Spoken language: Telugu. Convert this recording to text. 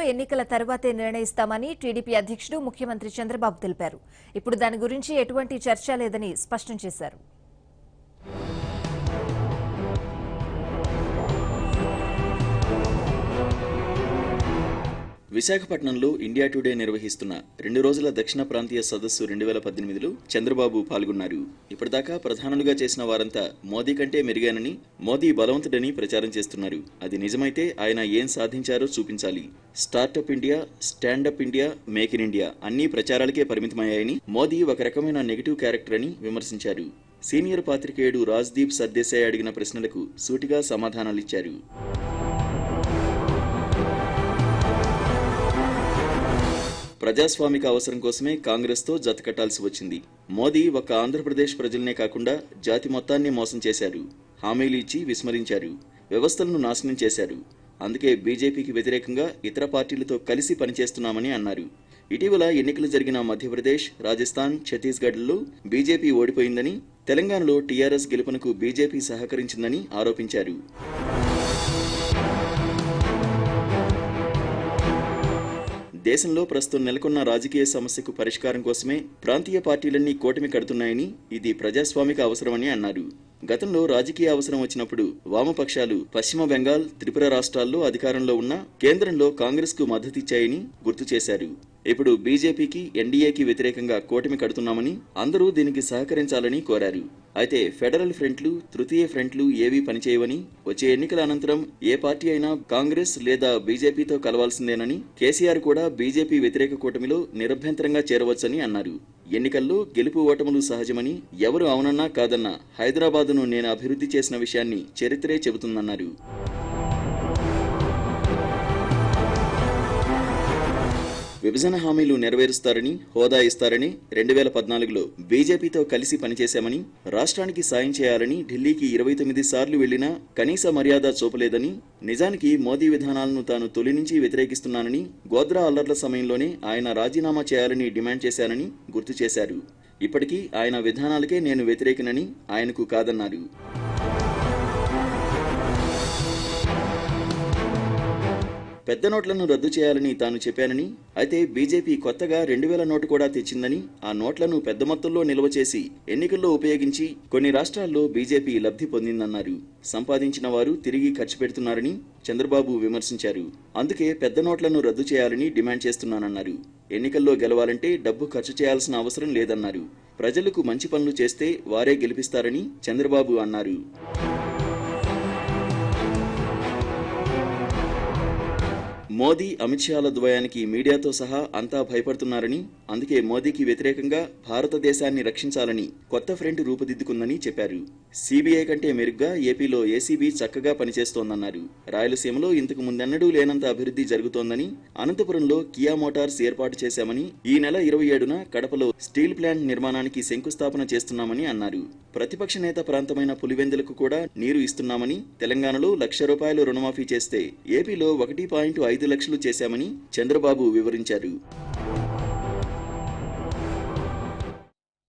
ఎన్నికల తర్వాతే నిర్ణయిస్తామని టీడీపీ అధ్యక్షుడు ముఖ్యమంత్రి చంద్రబాబు తెలిపారు ఇప్పుడు దాని గురించి ఎటువంటి చర్చ లేదని స్పష్టం చేశారు విశాఖపట్నంలో ఇండియా టుడే నిర్వహిస్తున్న రెండు రోజుల దక్షిణ ప్రాంతీయ సదస్సు రెండు వేల పద్దెనిమిదిలో చంద్రబాబు పాల్గొన్నారు ఇప్పటిదాకా ప్రధానులుగా చేసిన వారంతా మోదీ కంటే మెరుగానని మోదీ బలవంతుడని ప్రచారం చేస్తున్నారు అది నిజమైతే ఆయన ఏం సాధించారో చూపించాలి startup India standup India make in India అన్ని ప్రచారాలకే పరిమితమయ్యాయని మోదీ ఒక రకమైన నెగిటివ్ క్యారెక్టర్ అని విమర్శించారు సీనియర్ పాత్రికేయుడు రాజ్దీప్ సర్దేశాయ్ అడిగిన ప్రశ్నలకు సూటిగా సమాధానాలిచ్చారు ప్రజాస్వామిక అవసరం కోసమే కాంగ్రెస్తో జతకట్టాల్సి వచ్చింది మోదీ ఒక్క ఆంధ్రప్రదేశ్ ప్రజలనే కాకుండా జాతి మొత్తాన్ని మోసం చేశారు హామీలు ఇచ్చి విస్మరించారు వ్యవస్థలను నాశనం చేశారు అందుకే బీజేపీకి వ్యతిరేకంగా ఇతర పార్టీలతో కలిసి పనిచేస్తున్నామని అన్నారు ఇటీవల ఎన్నికలు జరిగిన మధ్యప్రదేశ్ రాజస్థాన్ ఛత్తీస్గఢ్లలో బీజేపీ ఓడిపోయిందని తెలంగాణలో టీఆర్ఎస్ గెలుపునకు బీజేపీ సహకరించిందని ఆరోపించారు దేశంలో ప్రస్తుతం నెలకొన్న రాజకీయ సమస్యకు పరిష్కారం కోసమే ప్రాంతీయ పార్టీలన్నీ కూటమి కడుతున్నాయని ఇది ప్రజాస్వామిక అవసరమని అన్నారు గతంలో రాజకీయ అవసరం వచ్చినప్పుడు వామపక్షాలు పశ్చిమ బెంగాల్ త్రిపుర రాష్ట్రాల్లో అధికారంలో ఉన్న కేంద్రంలో కాంగ్రెస్ కు మద్దతిచ్చాయని గుర్తు చేశారు ఇప్పుడు బీజేపీకి ఎన్డీఏకి వ్యతిరేకంగా కూటమి కడుతున్నామని అందరూ దీనికి సహకరించాలని కోరారు అయితే ఫెడరల్ ఫ్రంట్లు తృతీయ ఫ్రంట్లు ఏవీ పనిచేయవని వచ్చే ఎన్నికల అనంతరం ఏ పార్టీ అయినా కాంగ్రెస్ లేదా బీజేపీతో కలవాల్సిందేనని కేసీఆర్ కూడా బీజేపీ వ్యతిరేక కూటమిలో నిరభ్యంతరంగా చేరవచ్చని అన్నారు ఎన్నికల్లో గెలుపు ఓటములు సహజమని ఎవరు అవునన్నా కాదన్నా హైదరాబాదును నేను అభివృద్ధి చేసిన విషయాన్ని చరిత్రే చెబుతుందన్నారు విభజన హామీలు నెరవేరుస్తారని హోదా ఇస్తారని రెండు వేల పద్నాలుగులో బీజేపీతో కలిసి పనిచేశామని రాష్ట్రానికి సాయం చేయాలని ఢిల్లీకి ఇరవై తొమ్మిది సార్లు వెళ్లినా కనీస మర్యాద చూపలేదని నిజానికి మోదీ విధానాలను తాను తొలి నుంచి వ్యతిరేకిస్తున్నానని గోద్రా అల్లర్ల సమయంలోనే ఆయన రాజీనామా చేయాలని డిమాండ్ చేశానని గుర్తు చేశారు ఇప్పటికీ ఆయన విధానాలకే నేను వ్యతిరేకినని ఆయనకు కాదన్నారు పెద్ద నోట్లను రద్దు చేయాలని తాను చెప్పానని అయితే బీజేపీ కొత్తగా రెండు వేల నోటు కూడా తెచ్చిందని ఆ నోట్లను పెద్ద మొత్తంలో నిల్వ చేసి ఎన్నికల్లో ఉపయోగించి కొన్ని రాష్ట్రాల్లో బీజేపీ లబ్ధి పొందిందన్నారు సంపాదించిన వారు తిరిగి ఖర్చు పెడుతున్నారని చంద్రబాబు విమర్శించారు అందుకే పెద్ద నోట్లను రద్దు చేయాలని డిమాండ్ చేస్తున్నానన్నారు ఎన్నికల్లో గెలవాలంటే డబ్బు ఖర్చు చేయాల్సిన అవసరం లేదన్నారు ప్రజలకు మంచి పనులు చేస్తే వారే గెలిపిస్తారని చంద్రబాబు అన్నారు మోదీ అమిత్ షాల ద్వయానికి మీడియాతో సహా అంతా భయపడుతున్నారని అందుకే మోదీకి వ్యతిరేకంగా భారతదేశాన్ని రక్షించాలని కొత్త ఫ్రంట్ రూపుదిద్దుకుందని చెప్పారు సీబీఐ కంటే మెరుగ్గా ఏపీలో ఏసీబీ చక్కగా పనిచేస్తోందన్నారు రాయలసీమలో ఇంతకు ముందెన్నడూ లేనంత అభివృద్ధి జరుగుతోందని అనంతపురంలో కియా మోటార్స్ ఏర్పాటు చేశామని ఈ నెల ఇరవై ఏడున కడపలో స్టీల్ ప్లాంట్ నిర్మాణానికి శంకుస్థాపన చేస్తున్నామని అన్నారు ప్రతిపక్ష నేత ప్రాంతమైన పులివెందులకు కూడా నీరు ఇస్తున్నామని తెలంగాణలో లక్ష రూపాయలు రుణమాఫీ చేస్తే ఏపీలో ఒకటి పాయింట్ ఐదు లక్షలు చేశామని చంద్రబాబు వివరించారు